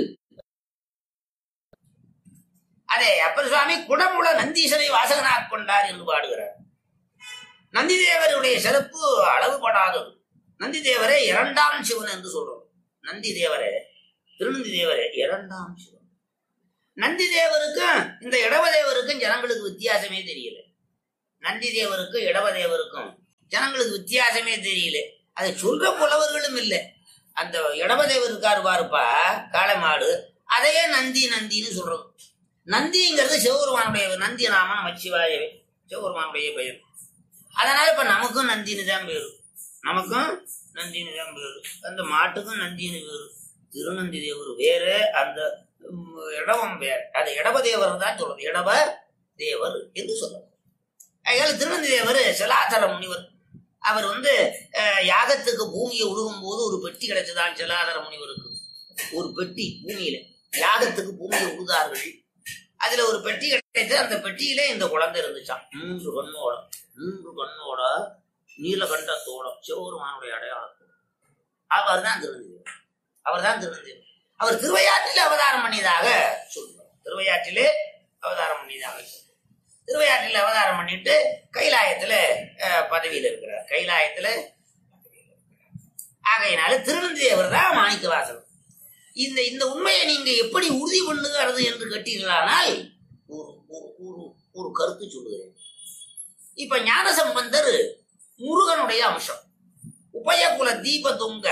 அதே அப்பர் சுவாமி குடமுள நந்தீசனை வாசகனாக கொண்டார் என்று பாடுகிறார் நந்தி தேவருடைய சிறப்பு அளவுபடாதது நந்தி தேவரே இரண்டாம் சிவன் என்று சொல்றோம் நந்தி தேவரே திருநந்தி தேவரே இரண்டாம் சிவன் நந்தி தேவருக்கும் இந்த இடவதேவருக்கும் ஜனங்களுக்கு வித்தியாசமே தெரியல நந்தி தேவருக்கும் இடவதேவருக்கும் ஜனங்களுக்கு வித்தியாசமே தெரியல அதை சொல்ற புலவர்களும் இல்லை அந்த இடவதேவர் இருக்காரு பாருப்பா காளை மாடு அதையே நந்தி நந்தின்னு சொல்றது நந்திங்கிறது சிவபெருமானுடைய நந்தி நாம நமச்சிவாயவே சிவபெருமானுடைய பெயர் அதனால இப்ப நமக்கும் நந்தின்னு தான் பேரு நமக்கும் நந்தின்னு தான் பேரு அந்த மாட்டுக்கும் நந்தின்னு பேரு திருநந்தி தேவர் வேற அந்த உம், இடவம் வேற அது இடவதேவர் தான் சொல்றது இடவ தேவர் என்று சொல்றது அதனால திருநந்தி தேவர் சிலாதர முனிவர் அவர் வந்து அஹ், யாகத்துக்கு பூமியை உழுகும் போது ஒரு பெட்டி கிடைச்சதான் சிலாதர முனிவருக்கு ஒரு பெட்டி பூமியில யாகத்துக்கு பூமியை உழுதார்கள் அதுல ஒரு பெட்டி கிடைச்சு அந்த பெட்டியில இந்த குழந்தை இருந்துச்சாம் மூன்று கண்ணோட மூன்று கண்ணோட நீலகண்டத்தோட சிவபெருமானுடைய அடையாளத்தோட அவர் தான் திருநந்தேவர் அவர் தான் திருநந்தேவர் அவர் திருவையாற்றிலே அவதாரம் பண்ணியதாக சொல்லுவார் திருவையாற்றிலே அவதாரம் பண்ணியதாக சொல்லுவார் திருவையாற்றில் அவதாரம் பண்ணிட்டு கைலாயத்துல அஹ், பதவியில இருக்கிறார் கைலாயத்துல பதவியில இருக்கிறார். ஆகையினால திருநந்தேவர் தான் மாணிக்க வாசகர் இந்த இந்த உண்மையை நீங்க எப்படி உறுதி பண்ணுகிறது என்று கேட்டீர்களானால் ஒரு ஒரு ஒரு ஒரு கருத்து சொல்லுகிறேன் இப்ப ஞானசம்பந்தர் முருகனுடைய அம்சம் உபயகுல தீப துங்க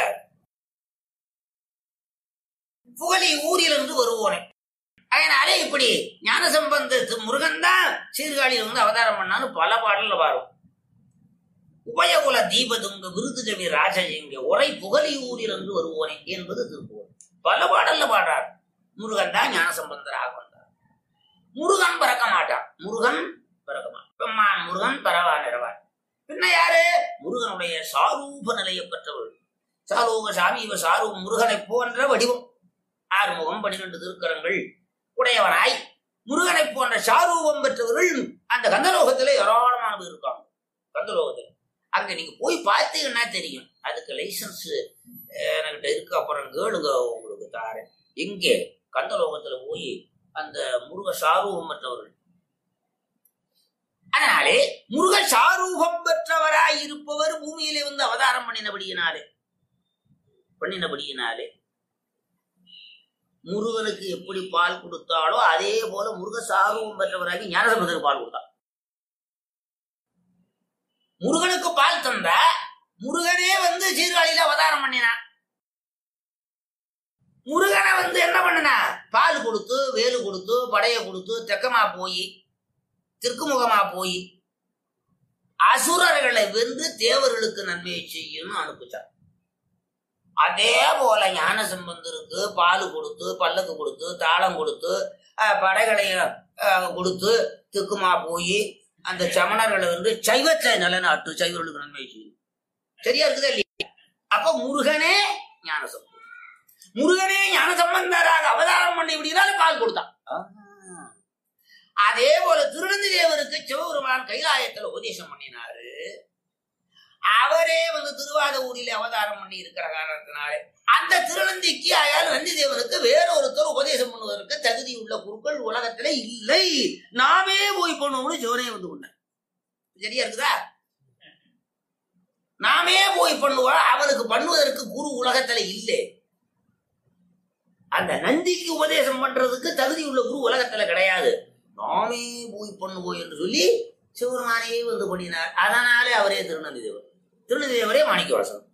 புகழி ஊரிலிருந்து வருவோனே அதனாலே இப்படி ஞானசம்பந்த முருகன் தான் சீர்காழியில் வந்து அவதாரம் பண்ணான்னு பல பாடல்ல பாடும் உபயகுல தீபதுங்க விருதுகவி ராஜலிங்க உரை புகழி ஊரிலிருந்து வருவோனே என்பது திருப்புவன் பல பாடல்ல பாடுறார் முருகன் தான் ஞானசம்பந்தராக வந்தார் முருகன் பிறக்க மாட்டான் முருகன் பிறக்க மாட்டான் பெம்மான் முருகன் பரவா நிறவான் பின்ன யாரு முருகனுடைய சாரூப நிலையை பெற்றவள் சாரூப சாமீப சாரூப முருகனை போன்ற வடிவம் ஆறுமுகம் பன்னிரண்டு திருக்கரங்கள் உடையவனாய் முருகனை போன்ற சாரூபம் பெற்றவர்கள் அந்த கந்தலோகத்துல ஏராளமான பேர் இருக்காங்க கந்தலோகத்துல அங்க நீங்க போய் பார்த்தீங்கன்னா தெரியும் அதுக்கு லைசன்ஸ் என்கிட்ட இருக்கு அப்புறம் கேளுங்க உங்களுக்கு தாரேன் எங்கே கந்தலோகத்துல போய் அந்த முருக சாரூபம் பெற்றவர்கள் அதனாலே முருக சாரூபம் பெற்றவராய் இருப்பவர் பூமியிலே வந்து அவதாரம் பண்ணினபடியினாலே பண்ணினபடியினாலே முருகனுக்கு எப்படி பால் கொடுத்தாலோ அதே போல முருக சாரூபம் பெற்றவராகி ஞானசம்பந்தருக்கு பால் கொடுத்தார் முருகனுக்கு பால் தந்தா முருகனே வந்து சீர்காழியில அவதாரம் பண்ணினான் முருகனை வந்து என்ன பண்ணினா பால் கொடுத்து வேலு கொடுத்து படைய கொடுத்து தெக்கமா போய் தெற்குமுகமா போய் அசுரர்களை வென்று தேவர்களுக்கு நன்மையை செய்யும் அனுப்பிச்சார் அதே போல ஞான சம்பந்தருக்கு பால் கொடுத்து பல்லக்கு கொடுத்து தாளம் கொடுத்து அஹ், படைகளை அஹ், கொடுத்து திக்குமா போய் அந்த சமணர்களை வந்து சைவத்தை நிலநாட்டு சைவர்களுக்கு நன்மை செய்யும் சரியா இருக்குதா இல்லையா அப்ப முருகனே ஞான சம்பந்தர் முருகனே ஞான சம்பந்தராக அவதாரம் பண்ணி இப்படினாலும் பால் கொடுத்தான் ஆஹ். அதே போல திருநந்தி தேவருக்கு சிவபெருமான் கைலாயத்துல உபதேசம் பண்ணினாரு அவரே வந்து திருவாத ஊரில் அவதாரம் பண்ணி இருக்கிற காரணத்தினாலே அந்த திருநந்திக்கு அயால் நந்தி தேவனுக்கு வேற ஒருத்தர் உபதேசம் பண்ணுவதற்கு தகுதி உள்ள குருக்கள் உலகத்துல இல்லை நாமே போய் பண்ணுவோம்னு சிவனே வந்து கொண்டார் சரியா இருக்குதா நாமே போய் பண்ணுவோம் அவனுக்கு பண்ணுவதற்கு குரு உலகத்துல இல்லை அந்த நந்திக்கு உபதேசம் பண்றதுக்கு தகுதி உள்ள குரு உலகத்துல கிடையாது நாமே போய் பண்ணுவோம் என்று சொல்லி சிவபெருமானே வந்து பண்ணினார் அதனாலே அவரே திருநந்தி தேவர் திருநந்தி தேவரே மாணிக்க வாசகம்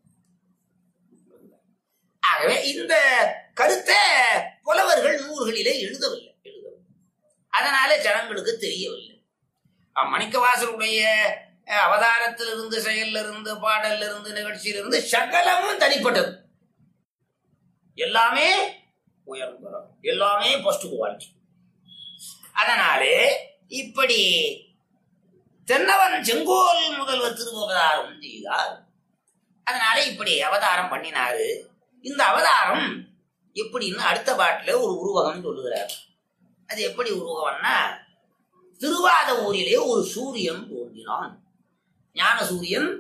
ஆகவே இந்த கருத்தை புலவர்கள் நூல்களிலே எழுதவில்லை எழுதவில்லை அதனாலே ஜனங்களுக்கு தெரியவில்லை அஹ் மணிக்கவாசருடைய அஹ், அவதாரத்திலிருந்து செயல்ல இருந்து பாடல்ல இருந்து நிகழ்ச்சியிலிருந்து சகலமும் தனிப்பட்டது எல்லாமே உயர்ந்தரம் எல்லாமே ஃபர்ஸ்ட் குவாலிட்டி அதனாலே இப்படி தென்னவன் செங்கோல் முதல்வர் திருவவதாரம் செய்தார் அதனால இப்படி அவதாரம் பண்ணினாரு இந்த அவதாரம் எப்படின்னு அடுத்த பாட்டுல ஒரு உருவகம் சொல்லுகிறார் அது எப்படி உருவகம்னா திருவாத ஊரிலே ஒரு சூரியன் தோன்றினான் ஞான சூரியன்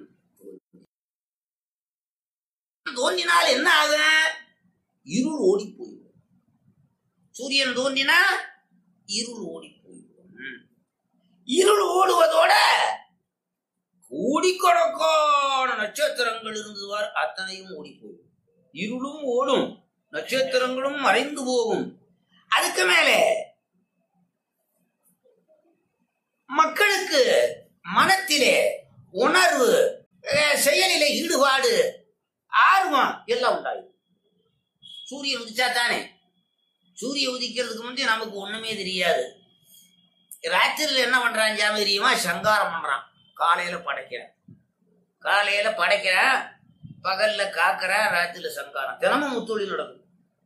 தோன்றினால் என்ன ஆகும் இருள் ஓடி போய்விடும் சூரியன் தோன்றினா இருள் ஓடி போய்விடும் இருள் ஓடுவதோட கோடிக்கணக்கான நட்சத்திரங்கள் இருந்ததுவார் அத்தனையும் ஓடி போகும் இருளும் ஓடும் நட்சத்திரங்களும் மறைந்து போகும் அதுக்கு மேலே மக்களுக்கு மனத்திலே உணர்வு அஹ், செயலிலே ஈடுபாடு ஆர்வம் எல்லாம் உண்டாகும் சூரியன் உதிச்சா தானே சூரியன் உதிக்கிறதுக்கு முந்தைய நமக்கு ஒண்ணுமே தெரியாது ராத்திரில என்ன பண்றான் ஜாமி தெரியுமா சங்காரம் பண்றான் காலையில படைக்கிறான் காலையில படைக்கிறான் பகல்ல காக்குறான் ராத்திரில சங்காரம் தினமும் முத்தொழில் நடக்கும்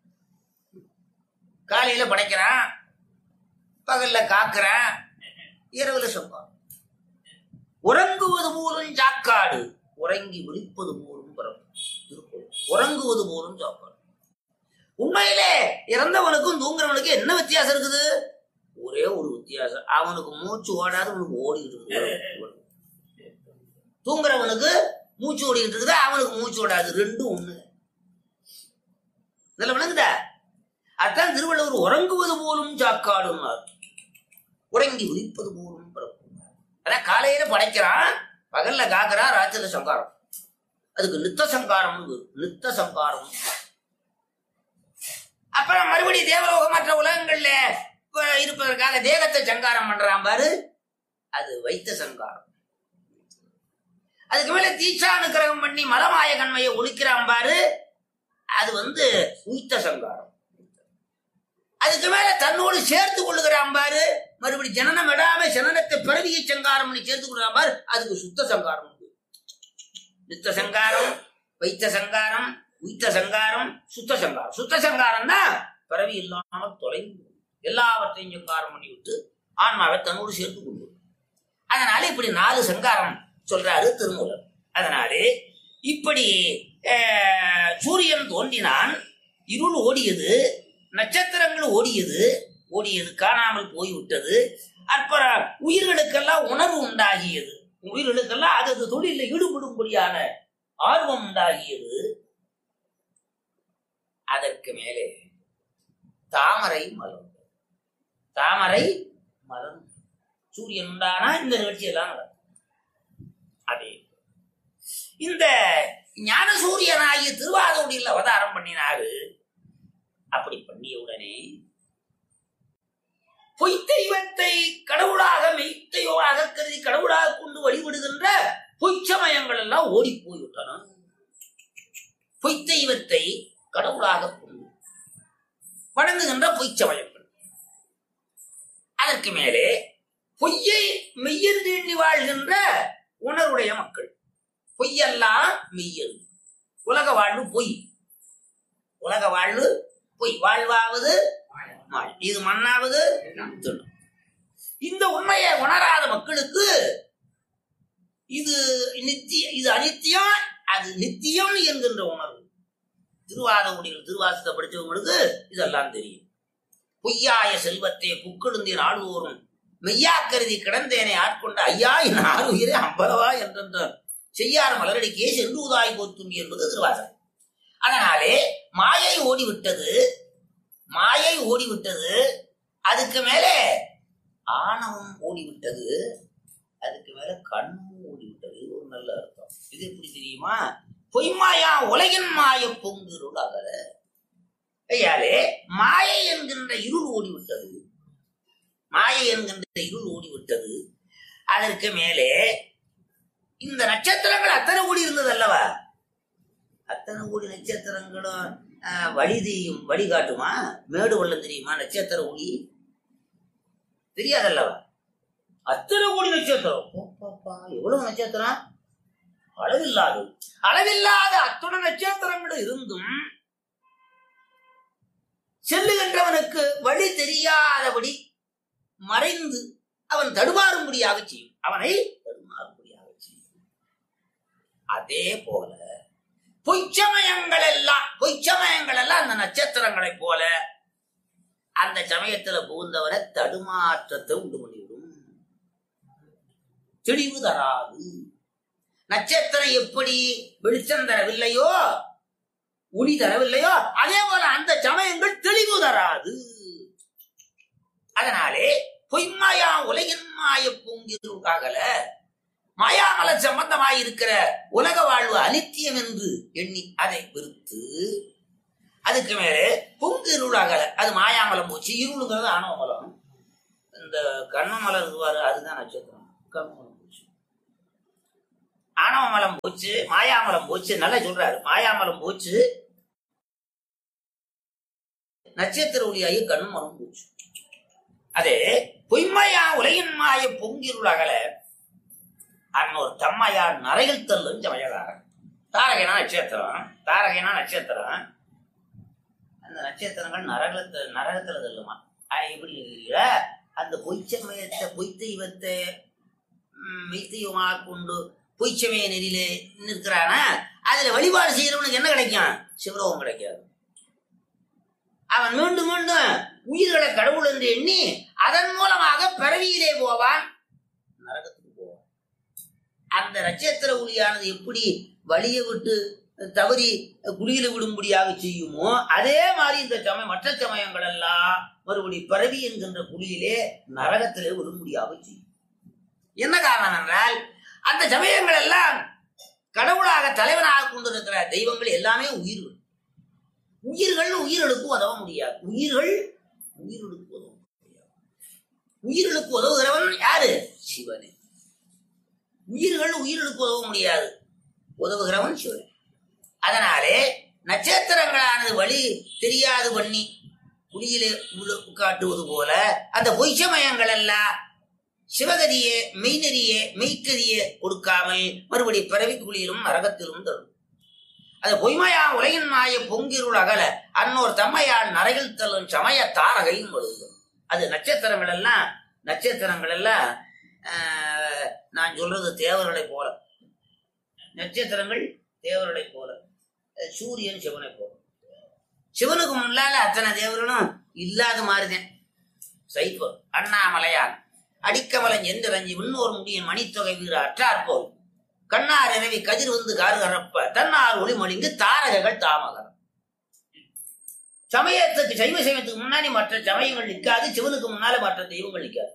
காலையில படைக்கிறான் பகல்ல காக்குறான் இரவுல சங்காரம் உறங்குவது போலும் சாக்காடு உறங்கி விழிப்பது போலும் பிறப்பு திருக்குறள். உறங்குவது போலும் சாக்காடு உண்மையிலே இறந்தவனுக்கும் தூங்குறவனுக்கும் என்ன வித்தியாசம் இருக்குது ஒரே ஒரு வித்தியாசம் அவனுக்கு மூச்சு ஓடாது அவனுக்கு ஓடிட்டு இருக்குது தூங்குறவனுக்கு மூச்சு ஓடிட்டு இருக்குது அவனுக்கு மூச்சு ஓடாது ரெண்டும் ஒண்ணு இதுல விளங்குதா அதான் திருவள்ளுவர் உறங்குவது போலும் சாக்காடுன்னார் உறங்கி விழிப்பது போலும் பிறப்பு அதான் காலையில படைக்கிறான் பகல்ல காக்குறான் ராத்திரில சங்காரம் அதுக்கு நித்த சங்காரம் நித்த சங்காரம் அப்புறம் மறுபடியும் தேவலோகம் மற்ற உலகங்கள்ல இப்ப இருப்பதற்காக தேகத்தை சங்காரம் பண்றான் பாரு அது வைத்த சங்காரம் அதுக்கு மேல தீட்சானுக்கிரகம் பண்ணி மலமாய கண்மையை ஒழிக்கிறான் பாரு அது வந்து உயித்த சங்காரம் அதுக்கு மேல தன்னோடு சேர்த்து கொள்ளுகிறான் பாரு மறுபடி ஜனனம் விடாம ஜனனத்தை பிறவிய சங்காரம் பண்ணி சேர்த்து கொள்றான் பாரு அதுக்கு சுத்த சங்காரம் உண்டு. நித்த சங்காரம் வைத்த சங்காரம் உயித்த சங்காரம் சுத்த சங்காரம் சுத்த சங்காரம்னா பிறவி இல்லாமல் தொலைந்து எல்லாவற்றையும் சங்காரம் பண்ணி விட்டு ஆன்மாவை தன்னோடு சேர்த்து கொண்டு அதனால இப்படி நாலு சங்காரம் சொல்றாரு திருமூலர் அதனாலே இப்படி அஹ், சூரியன் தோன்றினான் இருள் ஓடியது நட்சத்திரங்கள் ஓடியது ஓடியது காணாமல் போய்விட்டது அப்புறம் உயிர்களுக்கெல்லாம் உணர்வு உண்டாகியது உயிர்களுக்கெல்லாம் அது தொழிலில் ஈடுபடும்படியான ஆர்வம் உண்டாகியது அதற்கு மேலே தாமரை மலர்ந்தது தாமரை மலர்ந்தது சூரியன் உண்டானா இந்த நிகழ்ச்சி எல்லாம் நடக்கும் அதே இந்த ஞான சூரியனாகிய திருவாதூரில் அவதாரம் பண்ணினாரு அப்படி பண்ணிய உடனே பொய் தெய்வத்தை கடவுளாக மெய்த்தையோவாக கருதி கடவுளாக கொண்டு வழிபடுகின்ற பொய்ச்சமயங்கள் எல்லாம் ஓடி போய்விட்டன பொய் தெய்வத்தை கடவுளாக கொண்டு வணங்குகின்ற பொய்ச்சமயங்கள் அதற்கு மேலே பொய்யை மெய்யென்று எண்ணி வாழ்கின்ற உணர்வுடைய மக்கள் பொய்யெல்லாம் மெய்யல் உலக வாழ்வு பொய் உலக வாழ்வு பொய் வாழ்வாவது மாய். இது மண்ணாவது திணம். இந்த உண்மையை உணராத மக்களுக்கு இது நித்திய இது அனித்தியம் அது நித்தியம் என்கின்ற உணர்வு திருவாத முடிகள் திருவாசத்தை படிச்சவங்களுக்கு இதெல்லாம் தெரியும் பொய்யாய செல்வத்தை புக்கெழுந்தின் ஆழ்வோரும் மெய்யா கருதி கிடந்தேனை ஆட்கொண்ட ஐயா என் ஆறு உயிரே அம்பலவா என்றென்ற செய்யார் மலரடிக்கே சென்றுதாய் போத்தும்பி என்பது திருவாசகம் அதனாலே மாயை ஓடிவிட்டது மாயை ஓடிவிட்டது அதுக்கு மேலே ஆணவம் ஓடிவிட்டது அதுக்கு மேல கண்ணும் ஓடிவிட்டது இது ஒரு நல்ல அர்த்தம் இது எப்படி தெரியுமா பொய்மாயா உலகின் மாய பொங்குருள் அகல ஐயாலே மாயை என்கின்ற இருள் ஓடிவிட்டது மாயை என்கின்ற இருள் ஓடிவிட்டது அதற்கு மேலே இந்த நட்சத்திரங்கள் அத்தனை கோடி இருந்தது அல்லவா அத்தனை கோடி நட்சத்திரங்களும் ஆஹ், வழி தெரியும் வழி காட்டுமா மேடு வெள்ளம் தெரியுமா நட்சத்திர ஒளி தெரியாதல்லவா அத்தனை கோடி நட்சத்திரம் பாப்பா, எவ்வளவு நட்சத்திரம் அளவில்லாது அளவில்லாத அத்துணை நட்சத்திரங்கள் இருந்தும் செல்லுகின்றவனுக்கு வழி தெரியாதபடி மறைந்து அவன் தடுமாறும்படியாக செய்யும் அவனை தடுமாறும்படியாக செய்யும் அதே போல பொய்ச்சமயங்கள் எல்லாம் பொய்ச்சமயங்கள் எல்லாம் அந்த நட்சத்திரங்களைப் போல அந்த சமயத்துல புகுந்தவரை தடுமாற்றத்தை உண்டு பண்ணிவிடும் தெளிவு தராது நட்சத்திரம் எப்படி வெளிச்சம் தரவில்லையோ ஒளி தரவில்லையோ அதே போல அந்த சமயங்கள் தெளிவு தராது அதனாலே பொய்மாயா உலகின் மாய பூங்கிருக்காகல மாயாமல சம்பந்தமாய் இருக்கிற உலக வாழ்வு அனித்தியம் என்று எண்ணி அதை வெறுத்து அதுக்கு மேலே பொங்கு இருளாகல அது மாயாமலம் போச்சு இருளுங்கிறது ஆணவமலம் இந்த கண்ணமலம் இதுவாரு அதுதான் நட்சத்திரம் கண்ணமலம் போச்சு ஆணவமலம் போச்சு மாயாமலம் போச்சு நல்லா சொல்றாரு மாயாமலம் போச்சு நட்சத்திர ஒளியாகி கண்மலம் போச்சு அதே பொய்மையா உலகின் மாய பொங்கிருள் அகல அன்னொரு தம்மையார் நரையில் தள்ளும் சமையலாக தாரகைனா நட்சத்திரம் தாரகைனா நட்சத்திரம் அந்த நட்சத்திரங்கள் நரகத்துல நரகத்துல தள்ளுமா ஆஹ் எப்படி இருக்கிறீங்களா அந்த பொய்ச்சமயத்தை பொய் தெய்வத்தை ம், மெய் தெய்வமாக கொண்டு பொய்ச்சமய நெறியில நிற்கிறானா அதுல வழிபாடு செய்யறவனுக்கு என்ன கிடைக்கும் சிவலோகம் கிடைக்காது அவன் மீண்டும் மீண்டும் உயிர்களை கடவுள் என்று எண்ணி அதன் மூலமாக பிறவியிலே போவான் நரகத்துக்கு போவான் அந்த நட்சத்திர ஒளியானது எப்படி வழியை விட்டு தவறி குழியில விடும்படியாக செய்யுமோ அதே மாதிரி இந்த சமயம் மற்ற சமயங்கள் எல்லாம் மறுபடி பிறவி என்கின்ற குழியிலே நரகத்திலே விடும்படியாக செய்யும் என்ன காரணம் என்றால் அந்த சமயங்கள் எல்லாம் கடவுளாக தலைவனாக கொண்டிருக்கிற தெய்வங்கள் எல்லாமே உயிர்கள் உயிர்கள் உயிர்களுக்கு உதவ முடியாது உயிர்கள் உயிர்களுக்கு உதவ முடியாது உயிர்களுக்கு உதவுகிறவன் யாரு சிவனே உயிர்கள் உயிர்களுக்கு உதவ முடியாது உதவுகிறவன் சிவன் அதனாலே நட்சத்திரங்களானது வழி தெரியாது பண்ணி குடியிலே உள்ள- காட்டுவது போல அந்த பொய்ச்சமயங்கள் எல்லாம் சிவகதியே மெய்நெறியே மெய்க்கதியே கொடுக்காமல் மறுபடி பிறவி குழியிலும் நரகத்திலும் தரும் அது பொய்மையா உலகின் மாய பொங்கிருள் அகல அன்னோர் தம்மையால் நரகில் தள்ளும் சமய தாரகையும் வருதும் அது நட்சத்திரங்கள் எல்லாம் நட்சத்திரங்கள் எல்லாம் ஆஹ், நான் சொல்றது தேவர்களை போல நட்சத்திரங்கள் தேவர்களை போல அஹ், சூரியன் சிவனை போல சிவனுக்கு முன்னால அத்தனை தேவர்களும் இல்லாத மாதிரிதான் சைப்பர் அண்ணாமலையான் அடிக்கமலன் எந்திரஞ்சி விண்ணோர் முடியின் மணித்தொகை வீர அற்றார் போல் கண்ணார் இரவி கதிர் வந்து காரு கரப்ப தன்னார் ஒளிமொழிந்து தாரகங்கள் தாமகரம் சமயத்துக்கு சைவ சமயத்துக்கு முன்னாடி மற்ற சமயங்கள் நிற்காது சிவனுக்கு முன்னால மற்ற தெய்வங்கள் நிற்காது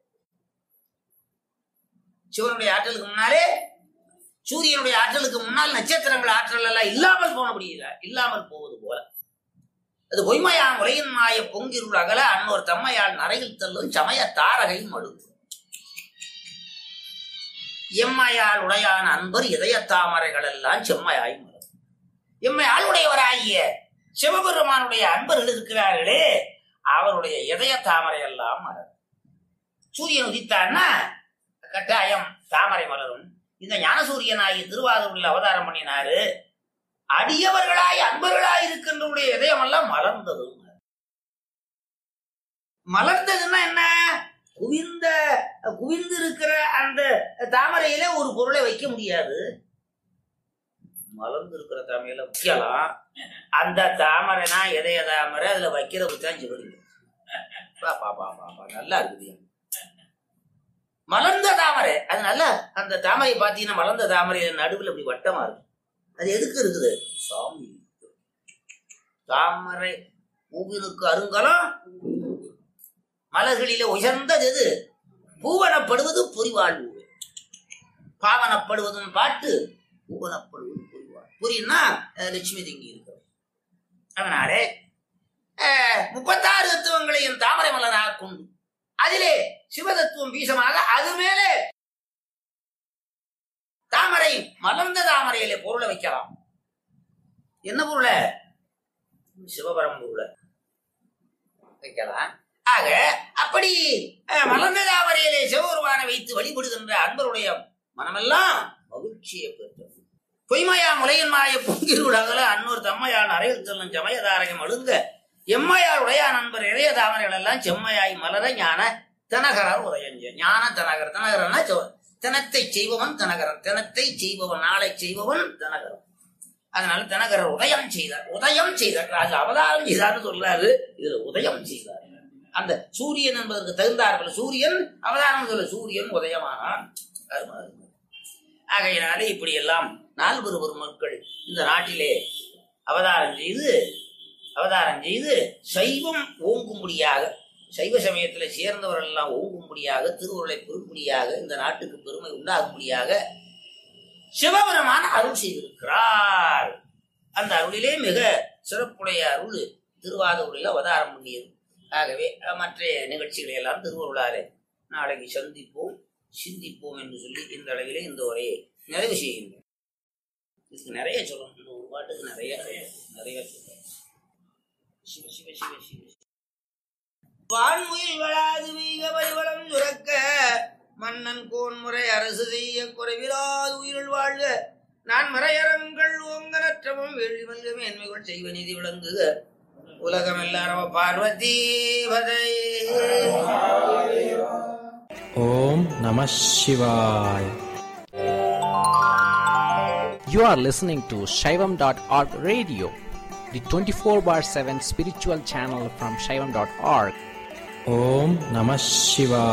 சிவனுடைய ஆற்றலுக்கு முன்னாலே சூரியனுடைய ஆற்றலுக்கு முன்னால் நட்சத்திரங்கள் ஆற்றல் எல்லாம் இல்லாமல் போன முடியல இல்லாமல் போவது போல அது பொய்மையான் உலகின் மாய பொங்கிருள் அகல அன்னோர் தம்மையால் நரையில் தள்ளும் சமய தாரகையும் மழுங்கும் எம்மையால் உடையான அன்பர் இதய தாமரைகள் எல்லாம் செம்மையாய் மலரும் எம்மை ஆளுடையவராகிய சிவபெருமானுடைய அன்பர்கள் இருக்கிறார்களே அவருடைய இதய தாமரை எல்லாம் மலரும் சூரியன் உதித்தான்னா கட்டாயம் தாமரை மலரும் இந்த ஞானசூரியனாகி திருவாரூரில் அவதாரம் பண்ணினாரு அடியவர்களாய் அன்பர்களாய் இருக்கின்றவருடைய இதயம் எல்லாம் மலர்ந்தது மலர்ந்ததுன்னா என்ன குவிந்த குவிந்து இருக்கிற அந்த தாமரையில ஒரு பொருளை வைக்க முடியாது மலர்ந்து இருக்கிற தாமரையில வைக்கலாம் அந்த தாமரைனா எதைய தாமரை அதுல வைக்கிறது தான் சிவலிங்கம் பாப்பா பாப்பா பா நல்லா இருக்குது மலர்ந்த தாமரை அது நல்லா அந்த தாமரை பார்த்தீங்கன்னா மலர்ந்த தாமரை நடுவில் இப்படி வட்டமா இருக்கு அது எதுக்கு இருக்குது சாமி தாமரை பூவினுக்கு அருங்கலம் மலர்களிலே உயர்ந்தது எது பூவனப்படுவது பொறிவாழ்வு பாவனப்படுவதும் பாட்டு பூவனப்படுவது பொறிவாழ் புரியுன்னா அஹ், லட்சுமி தங்கி இருக்கிறது அதனாலே அஹ், முப்பத்தாறு தத்துவங்களையும் தாமரை மலராக கொண்டு அதிலே சிவதத்துவம் பீசமாக அது மேலே தாமரை மலர்ந்த தாமரையிலே பொருளை வைக்கலாம் என்ன பொருளை சிவபரம் பொருளை வைக்கலாம் ஆக அப்படி அஹ், மலர்ந்த தாமரையிலே சிவபெருமானை வைத்து வழிபடுகின்ற அன்பருடைய மனமெல்லாம் மகிழ்ச்சியை பெற்றது பொய்மையா முலையின் மாய பொங்கிருடாகல அன்னோர் தம்மையான் அறையில் செல்லும் சமயதாரகம் அழுங்க எம்மையார் உடைய நண்பர் இளைய தாமரைகள் எல்லாம் செம்மையாய் மலர ஞான தனகரார் உதயஞ்ச ஞான தனகர் தனகரன்னா சொ- தினத்தை செய்பவன் தனகரன் தினத்தை செய்பவன் நாளை செய்பவன் தனகரன் அதனால தனகரர் உதயம் செய்தார் உதயம் செய்தார் ராஜா அவதாரம் செய்தார்னு சொல்றாரு இதுல உதயம் செய்தார் அந்த சூரியன் என்பதற்கு தகுந்தார்கள் சூரியன் அவதாரம் சொல்ல சூரியன் உதயமானான் அருமை, அருமை. ஆகையினாலே இப்படி எல்லாம் நால்வரு பெருமக்கள் இந்த நாட்டிலே அவதாரம் செய்து அவதாரம் செய்து சைவம் ஓங்கும்படியாக சைவ சமயத்தில் சேர்ந்தவர்கள் எல்லாம் ஓங்கும்படியாக திருவுருளை பெரும்படியாக இந்த நாட்டுக்கு பெருமை உண்டாகும்படியாக சிவபெருமான் அருள் செய்திருக்கிறார் அந்த அருளிலே மிக சிறப்புடைய அருள் திருவாதூரில் அவதாரம் பண்ணியது ஆகவே அஹ், மற்ற நிகழ்ச்சிகளை எல்லாம் திருவருளாலே நாளைக்கு சந்திப்போம் சிந்திப்போம் என்று சொல்லி இந்த அளவிலே இந்த உரையை நிறைவு செய்கின்றோம் இதுக்கு நிறைய சொல்லணும் இந்த ஒரு பாட்டுக்கு நிறைய நிறைய சொல்லணும் சிவ சிவ சிவ சிவ வான்முயில் வளாது வீக வரிவளம் சுரக்க மன்னன் கோன்முறை அரசு செய்ய குறைவிலாது உயிரில் வாழ்க நான் மறையரங்கள் ஓங்க நற்றமும் வேள்வி மல்க மேன்மைகள் செய்வ நீதி விளங்குக உலகம் எல்லாரும் Parvati Om Namah Shivaya. You are listening to Shaivam.org radio, the 24 bar 7 spiritual channel from Shaivam.org. Om Namah Shivaya.